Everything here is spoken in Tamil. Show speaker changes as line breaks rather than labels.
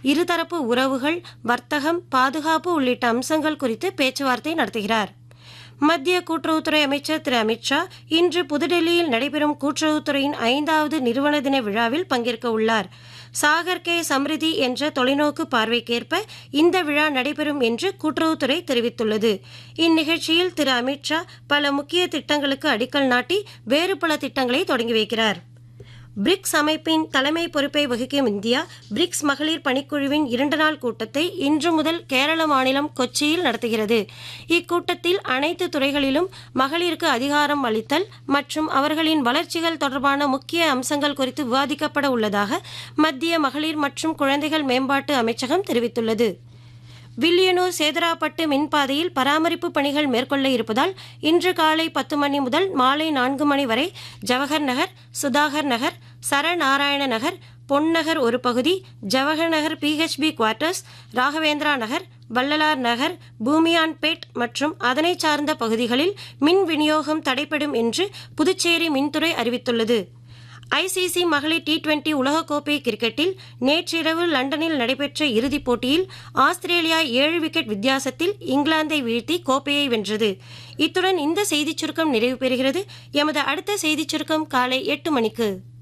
இருதரப்பு உறவுகள் வர்த்தகம் பாதுகாப்பு உள்ளிட்ட அம்சங்கள் குறித்து பேச்சுவார்த்தை நடத்துகிறார் மத்திய கூட்டுறவுத்துறை அமைச்சர் திரு அமித்ஷா இன்று புதுடெல்லியில் நடைபெறும் கூட்டுறவுத்துறையின் ஐந்தாவது நிறுவன தின விழாவில் பங்கேற்க உள்ளார் சாகர் கே சம்ரிதி என்ற தொலைநோக்கு பார்வைக்கேற்ப இந்த விழா நடைபெறும் என்று கூட்டுறவுத்துறை தெரிவித்துள்ளது இந்நிகழ்ச்சியில் திரு அமித்ஷா பல முக்கிய திட்டங்களுக்கு அடிக்கல் நாட்டி வேறு பல திட்டங்களை தொடங்கி வைக்கிறார் பிரிக்ஸ் அமைப்பின் தலைமை பொறுப்பை வகிக்கும் இந்தியா பிரிக்ஸ் மகளிர் பணிக்குழுவின் இரண்டு நாள் கூட்டத்தை இன்று முதல் கேரள மாநிலம் கொச்சியில் நடத்துகிறது இக்கூட்டத்தில் அனைத்து துறைகளிலும் மகளிருக்கு அதிகாரம் அளித்தல் மற்றும் அவர்களின் வளர்ச்சிகள் தொடர்பான முக்கிய அம்சங்கள் குறித்து விவாதிக்கப்பட உள்ளதாக மத்திய மகளிர் மற்றும் குழந்தைகள் மேம்பாட்டு அமைச்சகம் தெரிவித்துள்ளது வில்லியனூர் சேதராப்பட்டு மின்பாதையில் பராமரிப்பு பணிகள் மேற்கொள்ள இருப்பதால் இன்று காலை பத்து மணி முதல் மாலை நான்கு மணி வரை ஜவஹர் நகர் சுதாகர் நகர் சரநாராயண நகர் பொன்னகர் ஒரு பகுதி ஜவஹர் நகர் பிஹெச்பி குவார்ட்டர்ஸ் ராகவேந்திரா நகர் வள்ளலார் நகர் பூமியான்பேட் மற்றும் அதனை சார்ந்த பகுதிகளில் மின் விநியோகம் தடைப்படும் என்று புதுச்சேரி மின்துறை அறிவித்துள்ளது ஐசிசி மகளிர் டி டுவெண்டி உலகக்கோப்பை கிரிக்கெட்டில் நேற்றிரவு லண்டனில் நடைபெற்ற இறுதிப் போட்டியில் ஆஸ்திரேலியா ஏழு விக்கெட் வித்தியாசத்தில் இங்கிலாந்தை வீழ்த்தி கோப்பையை வென்றது இத்துடன் இந்த செய்திச் சுருக்கம் நிறைவு பெறுகிறது எமது அடுத்த செய்திச் சுருக்கம் காலை எட்டு மணிக்கு